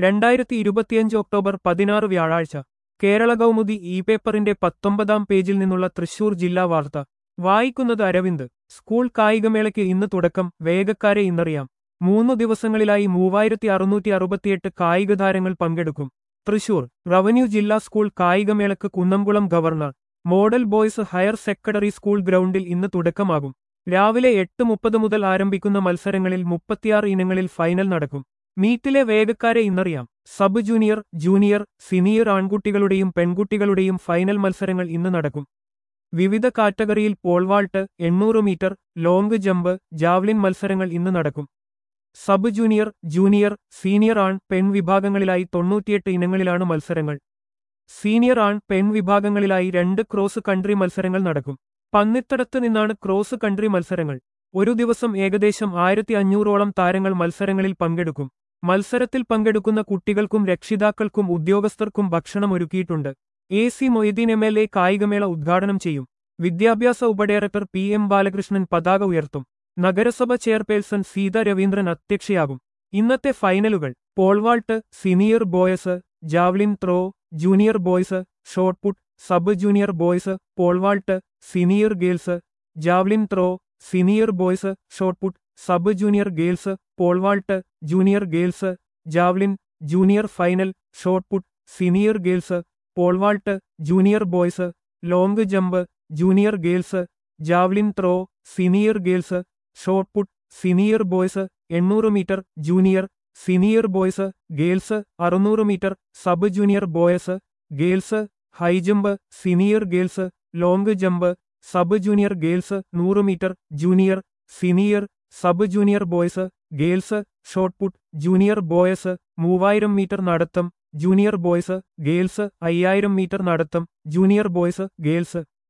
രണ്ടായിരത്തി ഇരുപത്തിയഞ്ച് ഒക്ടോബർ പതിനാറ് വ്യാഴാഴ്ച കേരള കൗമുദി ഇ പേപ്പറിന്റെ പത്തൊമ്പതാം പേജിൽ നിന്നുള്ള തൃശൂർ ജില്ലാ വാർത്ത വായിക്കുന്നത് അരവിന്ദ് സ്കൂൾ കായികമേളയ്ക്ക് ഇന്ന് തുടക്കം വേഗക്കാരെ ഇന്നറിയാം മൂന്നു ദിവസങ്ങളിലായി മൂവായിരത്തി അറുന്നൂറ്റി അറുപത്തിയെട്ട് കായിക താരങ്ങൾ പങ്കെടുക്കും തൃശൂർ റവന്യൂ ജില്ലാ സ്കൂൾ കായികമേളയ്ക്ക് Kunnamkulam governor model boys higher secondary school ഗ്രൗണ്ടിൽ ഇന്ന് തുടക്കമാകും രാവിലെ എട്ട് മുപ്പത് മുതൽ ആരംഭിക്കുന്ന മത്സരങ്ങളിൽ മുപ്പത്തിയാറ് ഇനങ്ങളിൽ ഫൈനൽ നടക്കും മീറ്റിലെ വേഗക്കാരെ ഇന്നറിയാം സബ് ജൂനിയർ ജൂനിയർ സീനിയർ ആൺകുട്ടികളുടെയും പെൺകുട്ടികളുടെയും ഫൈനൽ മത്സരങ്ങൾ ഇന്ന് നടക്കും വിവിധ കാറ്റഗറിയിൽ പോൾവാൾട്ട് എണ്ണൂറ് മീറ്റർ ലോങ് ജമ്പ് ജാവ്ലിൻ മത്സരങ്ങൾ ഇന്ന് നടക്കും സബ് ജൂനിയർ ജൂനിയർ സീനിയർ ആൺ പെൺ വിഭാഗങ്ങളിലായി തൊണ്ണൂറ്റിയെട്ട് ഇനങ്ങളിലാണ് മത്സരങ്ങൾ സീനിയർ ആൺ പെൺ വിഭാഗങ്ങളിലായി രണ്ട് ക്രോസ് കൺട്രി മത്സരങ്ങൾ നടക്കും പന്നിത്തടത്ത് നിന്നാണ് ക്രോസ് കൺട്രി മത്സരങ്ങൾ ഒരു ദിവസം ഏകദേശം ആയിരത്തി അഞ്ഞൂറോളം താരങ്ങൾ മത്സരങ്ങളിൽ പങ്കെടുക്കും മത്സരത്തിൽ പങ്കെടുക്കുന്ന കുട്ടികൾക്കും രക്ഷിതാക്കൾക്കും ഉദ്യോഗസ്ഥർക്കും ഭക്ഷണം ഒരുക്കിയിട്ടുണ്ട് A C Moideen M L A കായികമേള ഉദ്ഘാടനം ചെയ്യും വിദ്യാഭ്യാസ ഉപഡയറക്ടർ പി എം ബാലകൃഷ്ണൻ പതാക ഉയർത്തും നഗരസഭ ചെയർപേഴ്സൺ സീത രവീന്ദ്രൻ അധ്യക്ഷയാകും ഇന്നത്തെ ഫൈനലുകൾ pole vault senior boys javelin throw junior boys shot put sub junior boys pole vault senior girls javelin throw senior boys shot put sub junior girls pole vault junior girls javelin junior final shot put senior girls pole vault junior boys long jump junior girls javelin throw senior girls shot put senior boys എണ്ണൂറ് metre junior senior boys girls അറുന്നൂറ് metre sub junior boys girls high jump senior girls long jump sub junior girls നൂറ് metre junior senior sub junior boys girls shot put junior boys മൂവായിരം metre നടത്തം junior boys girls അയ്യായിരം metre നടത്തം junior boys girls